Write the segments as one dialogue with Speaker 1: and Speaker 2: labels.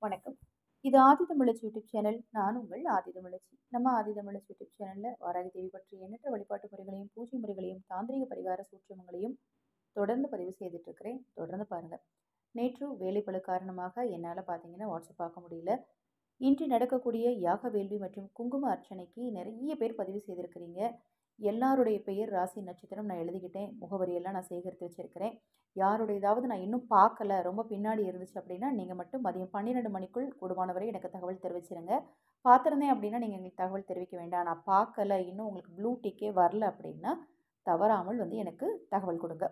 Speaker 1: வணக்கம் இது ஆதி தமிழச்சி YouTube channel நான் உங்கள் ஆதி தமிழச்சி நம்ம ஆதி தமிழச்சி யூடியூப் சேனலில் வாராகி தேவி பற்றி எண்ணற்ற வழிபாட்டு முறைகளையும் பூஜை முறைகளையும் தாந்திரிக பரிகார சூட்சமங்களையும் தொடர்ந்து பதிவு செய்துட்டு இருக்கிறேன் தொடர்ந்து பாருங்கள் நேற்று வேலைப்பளு காரணமாக என்னால் பார்த்தீங்கன்னா வாட்ஸ்அப் பார்க்க முடியல இன்று நடக்கக்கூடிய யாக வேள்வி மற்றும் குங்கும அர்ச்சனைக்கு நிறைய பேர் பதிவு செய்திருக்கிறீங்க எல்லாருடைய பெயர் ராசி நட்சத்திரம் நான் எழுதிக்கிட்டேன் முகவரியெல்லாம் நான் சேகரித்து வச்சுருக்கிறேன் யாருடையதாவது நான் இன்னும் பார்க்கல ரொம்ப பின்னாடி இருந்துச்சு அப்படின்னா நீங்கள் மட்டும் மதியம் பன்னிரெண்டு மணிக்குள் கூடுமானவரை எனக்கு தகவல் தெரிவிச்சிருங்க பார்த்துருந்தேன் அப்படின்னா நீங்கள் எங்களுக்கு தகவல் தெரிவிக்க வேண்டாம் நான் பார்க்கல இன்னும் உங்களுக்கு ப்ளூ டிக்கே வரல அப்படின்னா தவறாமல் வந்து எனக்கு தகவல் கொடுங்க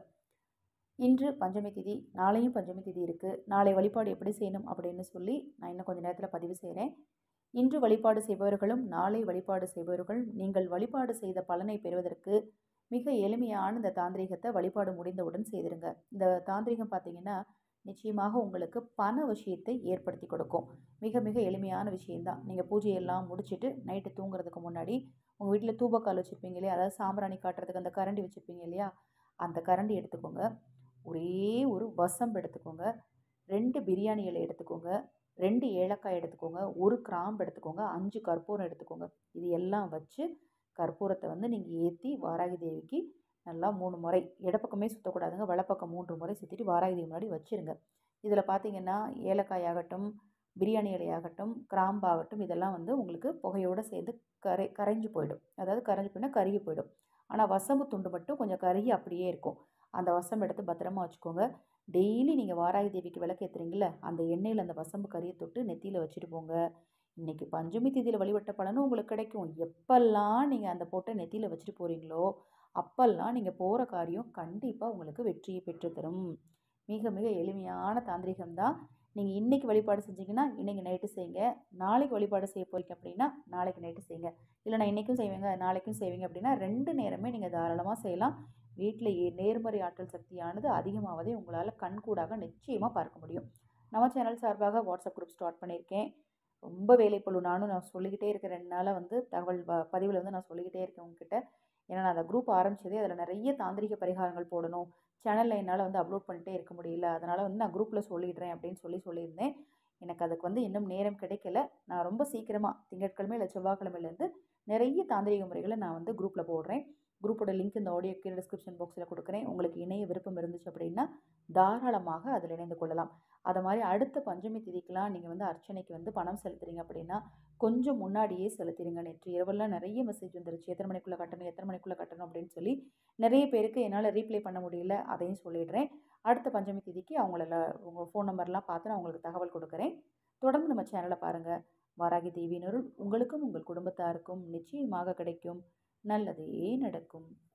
Speaker 1: இன்று பஞ்சமி திதி நாளையும் பஞ்சமி திதி இருக்குது நாளை வழிபாடு எப்படி செய்யணும் அப்படின்னு சொல்லி நான் இன்னும் கொஞ்சம் நேரத்தில் பதிவு செய்கிறேன் இன்று வழிபாடு செய்பவர்களும் நாளை வழிபாடு செய்பவர்கள் நீங்கள் வழிபாடு செய்த பலனை பெறுவதற்கு மிக எளிமையான இந்த தாந்திரிகத்தை வழிபாடு முடிந்தவுடன் செய்திருங்க இந்த தாந்திரிகம் பார்த்தீங்கன்னா நிச்சயமாக உங்களுக்கு பண விஷயத்தை ஏற்படுத்தி கொடுக்கும் மிக மிக எளிமையான விஷயந்தான் நீங்கள் பூஜையெல்லாம் முடிச்சுட்டு நைட்டு தூங்குறதுக்கு முன்னாடி உங்கள் வீட்டில் தூபக்கால் வச்சுருப்பீங்க இல்லையா அதாவது சாம்பிராணி காட்டுறதுக்கு அந்த கரண்டி வச்சுருப்பீங்க இல்லையா அந்த கரண்டி எடுத்துக்கோங்க ஒரே ஒரு வசம்பு எடுத்துக்கோங்க ரெண்டு பிரியாணி இலை எடுத்துக்கோங்க ரெண்டு ஏலக்காய் எடுத்துக்கோங்க ஒரு கிராம்பு எடுத்துக்கோங்க அஞ்சு கற்பூரம் எடுத்துக்கோங்க இது எல்லாம் வச்சு கற்பூரத்தை வந்து நீங்கள் ஏற்றி வாராகி தேவிக்கு நல்லா மூணு முறை இடப்பக்கமே சுற்றக்கூடாதுங்க வலப்பக்கம் மூன்று முறை சுற்றிட்டு வாராகி தேவி முன்னாடி வச்சுருங்க இதில் பார்த்தீங்கன்னா ஏலக்காய் ஆகட்டும் பிரியாணி இலையாகட்டும் கிராம்பாகட்டும் இதெல்லாம் வந்து உங்களுக்கு புகையோடு சேர்ந்து கரை கரைஞ்சு போயிடும் அதாவது கரைஞ்சு போயினா கருகி போயிடும் ஆனால் வசம்பு துண்டு மட்டும் கொஞ்சம் கருகி அப்படியே இருக்கும் அந்த வசம்பு எடுத்து பத்திரமா வச்சுக்கோங்க டெய்லி நீங்கள் வாராகி தேவிக்கு விளக்கு ஏற்றுறீங்கள அந்த எண்ணெயில் அந்த வசம்பு கறியை தொட்டு நெத்தியில் வச்சுட்டு போங்க இன்றைக்கி பஞ்சமி திதியில் வழிபட்ட பலனும் உங்களுக்கு கிடைக்கும் எப்பெல்லாம் நீங்கள் அந்த போட்டை நெத்தியில் வச்சுட்டு போகிறீங்களோ அப்பெல்லாம் நீங்கள் போகிற காரியம் கண்டிப்பாக உங்களுக்கு வெற்றியை பெற்றுத்தரும் மிக மிக எளிமையான தாந்திரிகம் தான் நீங்கள் இன்றைக்கி வழிபாடு செஞ்சீங்கன்னா இன்றைக்கி நைட்டு செய்யுங்க நாளைக்கு வழிபாடு செய்ய போறீங்க அப்படின்னா நாளைக்கு நைட்டு செய்யுங்க இல்லை நான் இன்றைக்கும் செய்வேங்க நாளைக்கும் செய்வீங்க அப்படின்னா ரெண்டு நேரமே நீங்கள் தாராளமாக செய்யலாம் வீட்டில் நேர்மறை ஆற்றல் சக்தியானது அதிகமாவதை உங்களால் கண்கூடாக நிச்சயமாக பார்க்க முடியும் நம்ம சேனல் சார்பாக வாட்ஸ்அப் குரூப் ஸ்டார்ட் பண்ணியிருக்கேன் ரொம்ப வேலைப்பழு நானும் நான் சொல்லிக்கிட்டே இருக்கேன் ரெண்டு நாளாக வந்து தகவல் பதிவில் வந்து நான் சொல்லிக்கிட்டே இருக்கேன் உங்ககிட்ட ஏன்னா நான் அந்த குரூப் ஆரம்பித்ததே அதில் நிறைய தாந்திரிக பரிகாரங்கள் போடணும் சேனலில் என்னால் வந்து அப்லோட் பண்ணிட்டே இருக்க முடியல அதனால் வந்து நான் குரூப்பில் சொல்லிடுறேன் அப்படின்னு சொல்லி சொல்லியிருந்தேன் எனக்கு அதுக்கு வந்து இன்னும் நேரம் கிடைக்கல நான் ரொம்ப சீக்கிரமாக திங்கட்கிழமை இல்லை செவ்வாய்க்கிழமையிலேருந்து நிறைய தாந்திரிக முறைகளை நான் வந்து குரூப்பில் போடுறேன் குரூப்போட லிங்க் இந்த ஆடியோ கீழே டிஸ்கிரிப்ஷன் பாக்ஸில் கொடுக்குறேன் உங்களுக்கு இணைய விருப்பம் இருந்துச்சு அப்படின்னா தாராளமாக அதில் இணைந்து கொள்ளலாம் அதை மாதிரி அடுத்த பஞ்சமி திதிக்கெலாம் நீங்கள் வந்து அர்ச்சனைக்கு வந்து பணம் செலுத்துறீங்க அப்படின்னா கொஞ்சம் முன்னாடியே செலுத்திடுங்க நேற்று இரவெல்லாம் நிறைய மெசேஜ் வந்துருச்சு எத்தனை மணிக்குள்ளே கட்டணும் எத்தனை மணிக்குள்ளே கட்டணும் அப்படின்னு சொல்லி நிறைய பேருக்கு என்னால் ரீப்ளை பண்ண முடியல அதையும் சொல்லிடுறேன் அடுத்த பஞ்சமி திதிக்கு அவங்கள உங்கள் ஃபோன் நம்பர்லாம் பார்த்து நான் உங்களுக்கு தகவல் கொடுக்குறேன் தொடர்ந்து நம்ம சேனலை பாருங்கள் வாராகி தேவியினருள் உங்களுக்கும் உங்கள் குடும்பத்தாருக்கும் நிச்சயமாக கிடைக்கும் நல்லதே நடக்கும்